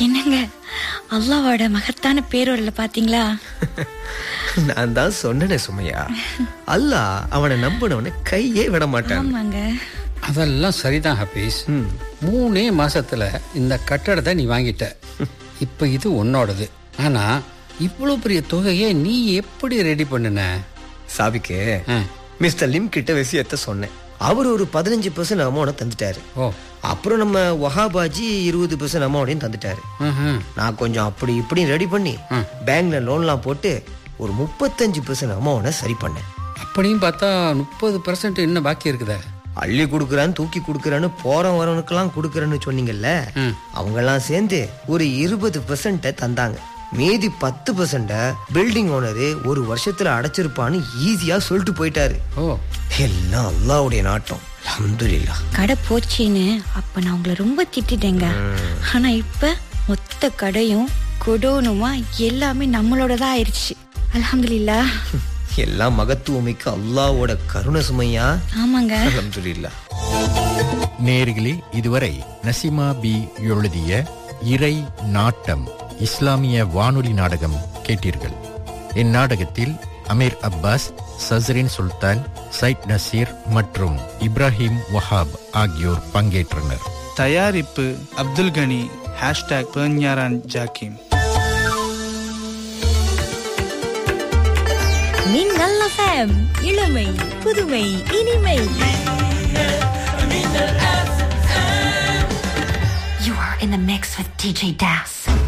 என்னங்க அல்லாவோட மகத்தான பேரோடல பாத்தீங்களா நான் தான் சொன்னேனே சுமையா அல்லாஹ் அவனை நம்பினவனை கையே விட மாட்டான் ஆமாங்க அதெல்லாம் சரிதான் ஹபீஸ் மூணே மாசத்துல இந்த கட்டடத்தை நீ வாங்கிட்ட இப்ப இது உன்னோடது ஆனா இவ்வளவு பெரிய தொகையை நீ எப்படி ரெடி பண்ணுன சாபிக்கு ஆ. மிஸ்டர் லிம் கிட்ட விஷயத்த சொன்னேன் அவர் ஒரு பதினஞ்சு பர்சன்ட் அமௌண்ட் தந்துட்டாரு ஓ அப்புறம் நம்ம வஹாபாஜி இருபது பர்சன்ட் அமௌண்டையும் தந்துட்டாரு ம்ஹும். நான் கொஞ்சம் அப்படி இப்படி ரெடி பண்ணி பேங்க்ல லோன்லாம் போட்டு ஒரு முப்பத்தஞ்சு பர்சன்ட் அமௌண்ட்டை சரி பண்ணேன் அப்படியும் பார்த்தா முப்பது பர்சன்ட் இன்னும் பாக்கி இருக்குதே அள்ளி கொடுக்குறான்னு தூக்கி கொடுக்குறான்னு போறவன் வரவனுக்கெல்லாம் கொடுக்குறேன்னு சொன்னீங்கல்ல ம். அவங்க எல்லாம் சேர்ந்து ஒரு இருபது பெர்சன்ட தந்தாங்க மீதி பத்து பெர்சன்ட பில்டிங் ஓனரு ஒரு வருஷத்துல அடைச்சிருப்பான்னு ஈஸியா சொல்லிட்டு போயிட்டாரு ஓ எல்லாம் அல்லாவுடைய நாட்டம் அல்ஹம்துலில்லாஹ் கடை போச்சுன்னு அப்ப நான் உங்களை ரொம்ப திட்டிட்டேங்க ஆனா இப்ப மொத்த கடையும் கொடோனுமா எல்லாமே நம்மளோட தான் ஆயிருச்சு அல்ஹம்துலில்லாஹ் எல்லாம் மகத்துவமிக்க அல்லாவோட கருணை சுமையா ஆமாங்க அல்ஹம்துலில்லாஹ் நேர்களே இதுவரை நசிமா பி எழுதிய இறை நாட்டம் இஸ்லாமிய வானொலி நாடகம் கேட்டீர்கள் இந்நாடகத்தில் அமீர் அப்பாஸ் சஸ்ரின் சுல்தான் சைட் நசீர் மற்றும் இப்ராஹிம் வஹாப் ஆகியோர் பங்கேற்றனர் தயாரிப்பு அப்துல் கனி ஹேஷ்டாக் பெர்ஞாரான் ஜாக்கிம் மின்னல் எஃப்எம் இளமை புதுமை இனிமை You are in the mix with DJ Das.